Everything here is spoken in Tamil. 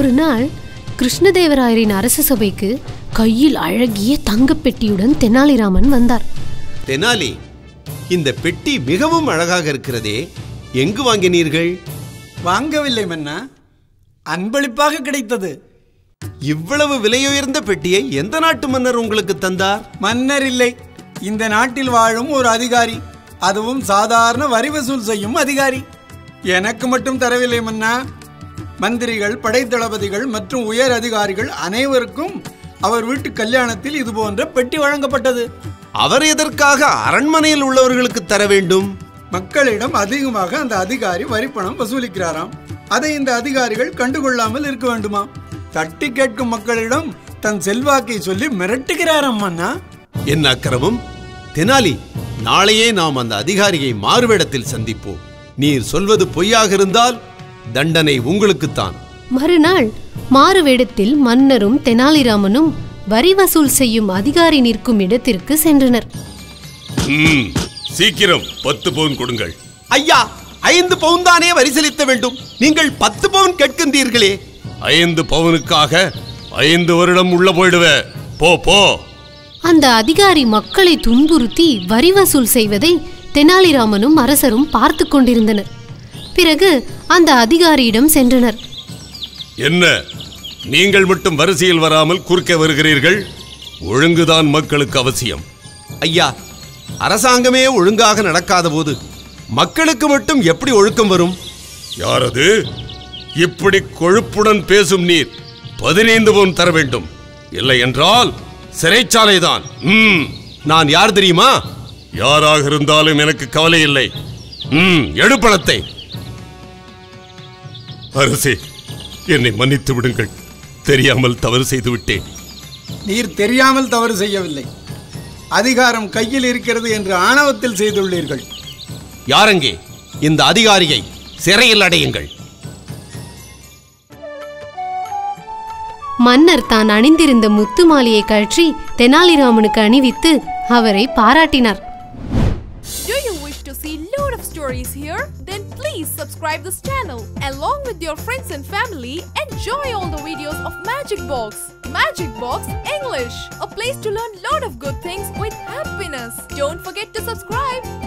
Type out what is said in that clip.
ஒரு நாள் கிருஷ்ணதேவராயரின் அரச சபைக்கு கையில் அழகிய தங்கப் பெட்டியுடன் தெனாலிராமன் வந்தார் தெனாலி இந்த பெட்டி மிகவும் அழகாக இருக்கிறதே எங்கு வாங்கினீர்கள் வாங்கவில்லை மன்னா அன்பளிப்பாக கிடைத்தது இவ்வளவு விலையுயர்ந்த பெட்டியை எந்த நாட்டு மன்னர் உங்களுக்கு தந்தார் மன்னர் இல்லை இந்த நாட்டில் வாழும் ஒரு அதிகாரி அதுவும் சாதாரண வரி வசூல் செய்யும் அதிகாரி எனக்கு மட்டும் தரவில்லை மன்னா மந்திரிகள் படைத்தளபதிகள் மற்றும் உயர் அதிகாரிகள் அனைவருக்கும் அவர் வீட்டு கல்யாணத்தில் இது போன்ற பெட்டி வழங்கப்பட்டது அவர் எதற்காக அரண்மனையில் உள்ளவர்களுக்கு தர வேண்டும் மக்களிடம் அதிகமாக அந்த அதிகாரி வரிப்பணம் வசூலிக்கிறாராம் அதை இந்த அதிகாரிகள் கண்டுகொள்ளாமல் இருக்க வேண்டுமா தட்டி கேட்கும் மக்களிடம் தன் செல்வாக்கை சொல்லி மிரட்டுகிறாராம் மன்னா என்ன அக்கிரமம் தெனாலி நாளையே நாம் அந்த அதிகாரியை மாறுவேடத்தில் சந்திப்போம் நீர் சொல்வது பொய்யாக இருந்தால் தண்டனை உங்களுக்குத்தான் மறுநாள் மாறு வேடத்தில் மன்னரும் தெனாலிராமனும் வரி வசூல் செய்யும் அதிகாரி நிற்கும் இடத்திற்கு சென்றனர் ம், சீக்கிரம் பத்து பவுன் கொடுங்கள் ஐயா ஐந்து பவுன் தானே வரி செலுத்த வேண்டும் நீங்கள் பத்து பவுன் கேட்கின்றீர்களே ஐந்து பவுனுக்காக ஐந்து வருடம் உள்ள போயிடுவ போ போ அந்த அதிகாரி மக்களை துன்புறுத்தி வரி வசூல் செய்வதை தெனாலிராமனும் அரசரும் பார்த்து கொண்டிருந்தனர் பிறகு அந்த அதிகாரியிடம் சென்றனர் என்ன நீங்கள் மட்டும் வரிசையில் வராமல் குறுக்கே வருகிறீர்கள் ஒழுங்குதான் மக்களுக்கு அவசியம் ஐயா அரசாங்கமே ஒழுங்காக நடக்காத போது மக்களுக்கு மட்டும் எப்படி ஒழுக்கம் வரும் யாரது இப்படி கொழுப்புடன் பேசும் நீர் பதினைந்து பவுன் தர வேண்டும் இல்லை என்றால் சிறைச்சாலைதான் ம் நான் யார் தெரியுமா யாராக இருந்தாலும் எனக்கு கவலை இல்லை ம் எடு பணத்தை அரசே என்னை மன்னித்து விடுங்கள் தெரியாமல் தவறு செய்து விட்டேன் நீர் தெரியாமல் தவறு செய்யவில்லை அதிகாரம் கையில் இருக்கிறது என்று ஆணவத்தில் செய்துள்ளீர்கள் யாரங்கே இந்த அதிகாரியை சிறையில் அடையுங்கள் மன்னர் தான் அணிந்திருந்த முத்து மாலையை கழற்றி தெனாலிராமனுக்கு அணிவித்து அவரை பாராட்டினார் Do you wish to see load of stories here? Then please subscribe this channel. Along with your friends and family, enjoy all the videos of Magic Box. Magic Box English, a place to learn lot of good things with happiness. Don't forget to subscribe.